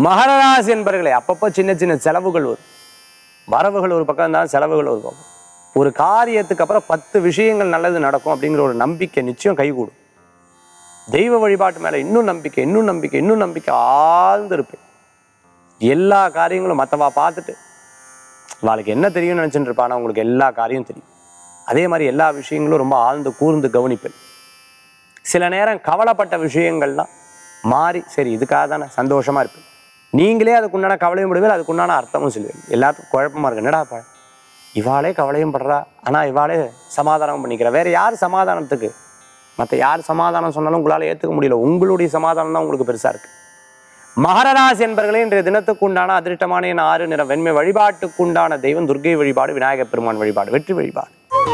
மகர ராசி என்பர்களே அப்பப்போ சின்ன சின்ன செலவுகள் வரும் வரவுகள் ஒரு பக்கம் இருந்தாலும் செலவுகள் ஒரு பக்கம் ஒரு காரியத்துக்கு அப்புறம் பத்து விஷயங்கள் நல்லது நடக்கும் அப்படிங்கிற ஒரு நம்பிக்கை நிச்சயம் கைகூடும் தெய்வ வழிபாட்டு மேல இன்னும் நம்பிக்கை இன்னும் நம்பிக்கை இன்னும் நம்பிக்கை ஆழ்ந்து இருப்பேன் எல்லா காரியங்களும் மற்றவா பார்த்துட்டு அவளுக்கு என்ன தெரியும்னு நினச்சிட்டு இருப்பானா உங்களுக்கு எல்லா காரியம் தெரியும் அதே மாதிரி எல்லா விஷயங்களும் ரொம்ப ஆழ்ந்து கூர்ந்து கவனிப்பேன் சில நேரம் கவலைப்பட்ட விஷயங்கள்லாம் மாறி சரி இதுக்காக தானே சந்தோஷமா இருப்பேன் நீங்களே அதுக்குண்டான கவலையும் படுவீங்க அதுக்குண்டான அர்த்தமும் சொல்லுவீங்க எல்லாத்துக்கும் குழப்பமா இருக்கு என்னடா ப இவாளே கவலையும் படுறா ஆனா இவாளே சமாதானம் பண்ணிக்கிறா வேற யார் சமாதானத்துக்கு மற்ற யார் சமாதானம் சொன்னாலும் உங்களால ஏத்துக்க முடியல உங்களுடைய சமாதானம் தான் உங்களுக்கு பெருசா இருக்கு மகர ராசி என்பர்களே இன்றைய தினத்துக்கு உண்டான அதிர்ஷ்டமான என் ஆறு நிற வெண்மை வழிபாட்டுக்கு உண்டான தெய்வம் துர்க்கை வழிபாடு விநாயகப் பெருமான் வழிபாடு வெற்றி வழிபாடு